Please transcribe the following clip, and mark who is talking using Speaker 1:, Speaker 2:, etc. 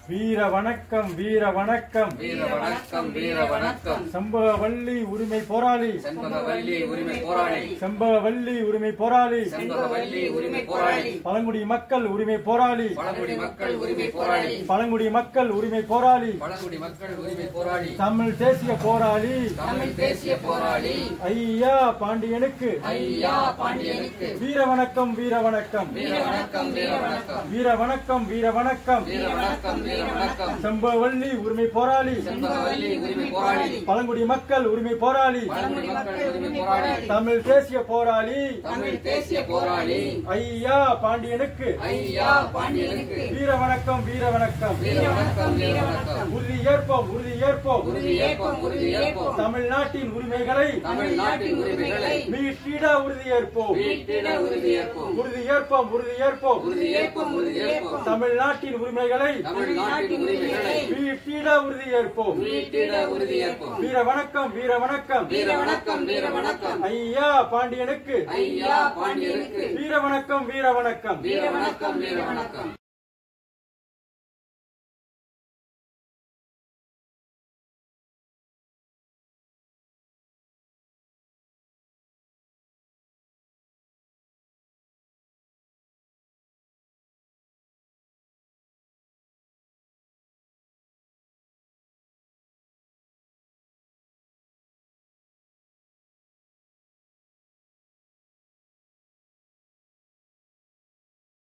Speaker 1: வீர வணக்கம் வீர வணக்கம்
Speaker 2: வீர வணக்கம் வீர வணக்கம்
Speaker 1: செம்பகவல்லி உரிமை போராளி
Speaker 2: செண்பகவல்லி உரிமை போராளி
Speaker 1: செம்பகவல்லி உரிமை போராளி
Speaker 2: செண்பகவல்லி உரிமை போராளி
Speaker 1: பழங்குடி மக்கள் உரிமை போராளி
Speaker 2: பழங்குடி மக்கள் உரிமை போராளி
Speaker 1: பழங்குடி மக்கள் உரிமை போராளி
Speaker 2: பழங்குடி மக்கள் உரிமை போராளி
Speaker 1: தமிழ் தேசிய போராளி
Speaker 2: தமிழ் தேசிய போராளி
Speaker 1: ஐயா பாண்டியனுக்கு
Speaker 2: ஐயா பாண்டியனுக்கு
Speaker 1: வீர வணக்கம் வீர வணக்கம்
Speaker 2: வீர வணக்கம் வீர வணக்கம்
Speaker 1: வீர வணக்கம் வீர வணக்கம்
Speaker 2: வீர வணக்கம் வீர வணக்கம்
Speaker 1: செம்பகவல்லி உரிமை போராளி
Speaker 2: செண்பகவல்லி உரிமை போராளி
Speaker 1: பழங்குடி மக்கள் உரிமை போராளி
Speaker 2: பழங்குடி மக்கள் உரிமை போராளி
Speaker 1: தமிழ் தேசிய போராளி
Speaker 2: தமிழ் தேசிய போராளி
Speaker 1: ஐயா பாண்டியனுக்கு
Speaker 2: ஐயா பாண்டியனுக்கு
Speaker 1: வீர வணக்கம் வீர வணக்கம்
Speaker 2: வீர வணக்கம் வீர வணக்கம்
Speaker 1: உறுதி ஏற்போம் உறுதி ஏற்போம்
Speaker 2: உறுதி ஏற்போம் உறுதி ஏற்போம்
Speaker 1: தமிழ்நாட்டின் உரிமைகளை
Speaker 2: தமிழ்நாட்டின் உரிமைகளை
Speaker 1: மீட்டிட உறுதி ஏற்போம்
Speaker 2: மீட்டிட உறுதி ஏற்போம்
Speaker 1: உறுதி ஏற்போம் உறுதி ஏற்போம்
Speaker 2: உறுதி ஏற்போம் உறுதி ஏற்போம்
Speaker 1: தமிழ்நாட்டின் உரிமைகளை
Speaker 2: தமிழ்நாட்டின் உரிமைகளை
Speaker 1: மீட்டிட உறுதி ஏற்போம்
Speaker 2: மீட்டிட உறுதி ஏற்போம்
Speaker 1: வீர வணக்கம் வீர வணக்கம்
Speaker 2: வீர வணக்கம் வீர வணக்கம்
Speaker 1: ஐயா பாண்டியனுக்கு
Speaker 2: ஐயா பாண்டியனுக்கு
Speaker 1: வீர வணக்கம் வீர வணக்கம்
Speaker 2: வீர வணக்கம் வீர வணக்கம்